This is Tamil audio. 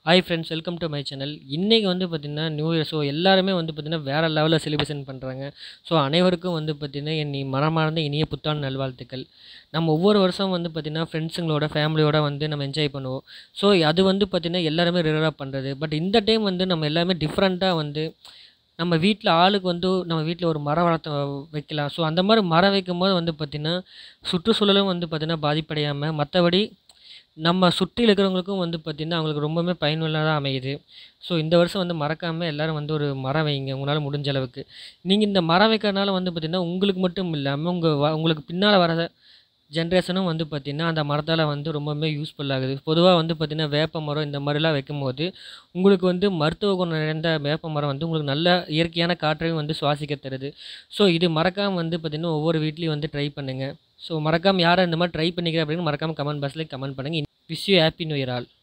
hi friends welcome to my channel இன்றைக்கி வந்து பார்த்திங்கன்னா நியூ இயர் ஸோ எல்லாருமே வந்து பார்த்திங்கன்னா வேறு லெவலில் செலிப்ரேஷன் பண்ணுறாங்க ஸோ அனைவருக்கும் வந்து பார்த்திங்கன்னா என் மனமார்ந்த இனிய புத்தாண்டு நல்வாழ்த்துக்கள் நம்ம ஒவ்வொரு வருஷம் வந்து பார்த்திங்கன்னா ஃப்ரெண்ட்ஸுங்களோட ஃபேமிலியோட வந்து நம்ம என்ஜாய் பண்ணுவோம் ஸோ அது வந்து பார்த்திங்கன்னா எல்லாருமே ரெகுலராக பண்ணுறது பட் இந்த டைம் வந்து நம்ம எல்லாமே டிஃப்ரெண்ட்டாக வந்து நம்ம வீட்டில் ஆளுக்கு வந்து நம்ம வீட்டில் ஒரு மரம் வளர்த்து வைக்கலாம் ஸோ அந்த மாதிரி மரம் வைக்கும் போது வந்து பார்த்திங்கன்னா சுற்றுச்சூழலும் வந்து பார்த்திங்கன்னா பாதிப்படையாமல் மற்றபடி நம்ம சுற்றி இருக்கிறவங்களுக்கும் வந்து பார்த்திங்கன்னா அவங்களுக்கு ரொம்பவுமே பயனுள்ளதாக அமையுது ஸோ இந்த வருஷம் வந்து மறக்காமல் எல்லோரும் வந்து ஒரு மரம் வைங்க உங்களால் முடிஞ்ச அளவுக்கு நீங்கள் இந்த மரம் வைக்கிறனால வந்து பார்த்திங்கன்னா உங்களுக்கு மட்டும் இல்லாமல் உங்கள் வ உங்களுக்கு பின்னால் வர ஜென்ரேஷனும் வந்து பார்த்திங்கன்னா அந்த மரத்தால் வந்து ரொம்பவுமே யூஸ்ஃபுல் ஆகுது பொதுவாக வந்து பார்த்திங்கன்னா வேப்ப மரம் இந்த மாதிரிலாம் வைக்கும்போது உங்களுக்கு வந்து மருத்துவ குணம் நிறைந்த வேப்ப மரம் வந்து உங்களுக்கு நல்ல இயற்கையான காற்றையும் வந்து சுவாசிக்க தருது ஸோ இது மறக்காமல் வந்து பார்த்திங்கன்னா ஒவ்வொரு வீட்லேயும் வந்து ட்ரை பண்ணுங்கள் ஸோ மறக்காமல் யாரும் இந்த மாதிரி ட்ரை பண்ணிக்கிறேன் அப்படின்னு மறக்காமல் கமெண்ட் பாக்ஸில் கமெண்ட் பண்ணுங்கள் wish you happy new year all